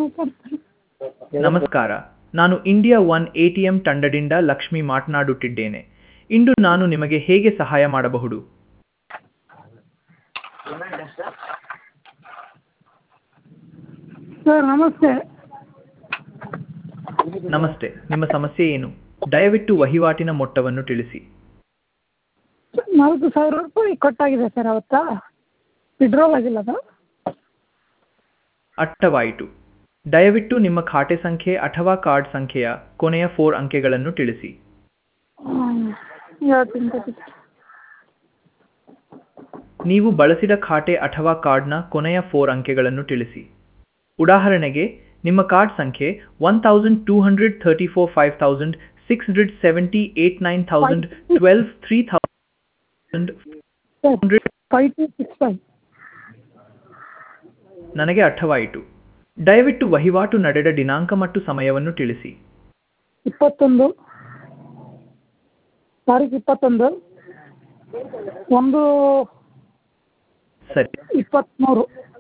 ಮಾತಾಡ್ತಾರೆ ನಮಸ್ಕಾರ ನಾನು ಇಂಡಿಯಾ ಒನ್ ಎಟಿಎಂ ತಂಡದಿಂದ ಲಕ್ಷ್ಮಿ ಮಾತನಾಡುತ್ತಿದ್ದೇನೆ ಇಂದು ನಾನು ನಿಮಗೆ ಹೇಗೆ ಸಹಾಯ ಮಾಡಬಹುದು ಸರ್ ನಮಸ್ತೆ ನಮಸ್ತೆ ನಿಮ್ಮ ಸಮಸ್ಯೆ ಏನು ದಯವಿಟ್ಟು ವಹಿವಾಟಿನ ಮೊತ್ತವನ್ನು ತಿಳಿಸಿ ನಾಲ್ಕು ಸಾವಿರ ರೂಪಾಯಿ ಕಟ್ಟಾಗಿದೆ ಸರ್ ಅವತ್ತಾ ವಿಡ್ರಾಲ್ ಆಗಿಲ್ಲ ಅದು ಅರ್ಥವಾಯಿತು ದಯವಿಟ್ಟು ನಿಮ್ಮ ಖಾತೆ ಸಂಖ್ಯೆ ಅಥವಾ ಕಾರ್ಡ್ ಸಂಖ್ಯೆಯ ಕೊನೆಯ ಫೋರ್ ಅಂಕೆಗಳನ್ನು ತಿಳಿಸಿ ಹೇಳ್ತೀನಿ ತಡಿ ಸರ್ ನೀವು ಬಳಸಿದ ಖಾತೆ ಅಥವಾ ಕಾರ್ಡ್ನ ಕೊನೆಯ ಫೋರ್ ಅಂಕೆಗಳನ್ನು ತಿಳಿಸಿ ಉದಾಹರಣೆಗೆ ನಿಮ್ಮ ಕಾರ್ಡ್ ಸಂಖ್ಯೆ one thousand two hundred thirty four five thousand six hundred seventy eight nine thousand twelve three thousand sir five two six five ನನಗೆ ಅರ್ಥವಾಯಿತು ದಯವಿಟ್ಟು ವಹಿವಾಟು ನಡೆದ ದಿನಾಂಕ ಮತ್ತು ಸಮಯವನ್ನು ತಿಳಿಸಿ ಇಪ್ಪತ್ತೊಂದು ತಾರೀಕು ಇಪ್ಪತ್ತೊಂದು ಒಂದು ಸರಿ ಇಪ್ಪತ್ತ್ಮೂರು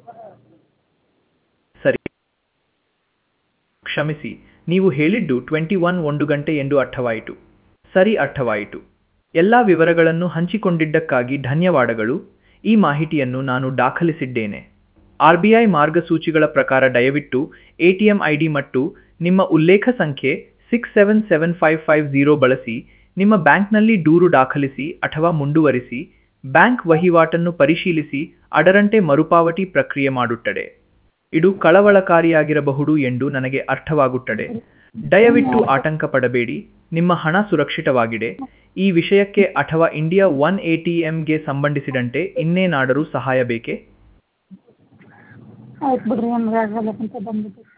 ಸರಿ ಕ್ಷಮಿಸಿ ನೀವು ಹೇಳಿದ್ದು ಟ್ವೆಂಟಿ ಒನ್ ಒಂದು ಗಂಟೆ ಎಂದು ಅರ್ಥವಾಯಿತು ಸರಿ ಅರ್ಥವಾಯಿತು ಎಲ್ಲ ವಿವರಗಳನ್ನು ಹಂಚಿಕೊಂಡಿದ್ದಕ್ಕಾಗಿ ಧನ್ಯವಾದಗಳು ಈ ಮಾಹಿತಿಯನ್ನು ನಾನು ದಾಖಲಿಸಿದ್ದೇನೆ ಆರ್ ಬಿ ಐ ಮಾರ್ಗಸೂಚಿಗಳ ಪ್ರಕಾರ ದಯವಿಟ್ಟು ಎಟಿಎಂ ಐ ಡಿ ಮತ್ತು ನಿಮ್ಮ ಉಲ್ಲೇಖ ಸಂಖ್ಯೆ six seven seven five five zero ಬಳಸಿ ನಿಮ್ಮ ಬ್ಯಾಂಕ್ನಲ್ಲಿ ದೂರು ದಾಖಲಿಸಿ ಅಥವಾ ಮುಂದುವರಿಸಿ ಬ್ಯಾಂಕ್ ವಹಿವಾಟನ್ನು ಪರಿಶೀಲಿಸಿ ಅದರಂತೆ ಮರುಪಾವತಿ ಪ್ರಕ್ರಿಯೆ ಮಾಡುತ್ತದೆ ಇದು ಕಳವಳಕಾರಿಯಾಗಿರಬಹುದು ಎಂದು ನನಗೆ ಅರ್ಥವಾಗುತ್ತದೆ ದಯವಿಟ್ಟು ಆತಂಕ ಪಡಬೇಡಿ ನಿಮ್ಮ ಹಣ ಸುರಕ್ಷಿತವಾಗಿದೆ ಈ ವಿಷಯಕ್ಕೆ ಅಥವಾ ಇಂಡಿಯಾ ಒನ್ ಎಟಿಎಂಗೆ ಸಂಬಂಧಿಸಿದಂತೆ ಇನ್ನೇನಾದರೂ ಸಹಾಯ ಬೇಕೇ ಆಯ್ತು ಬಿಡ್ರಿ ಏನಾರ ಆಗಲ್ಲ ಅಂತ ಬಂದ್ಬಿಟ್ಟು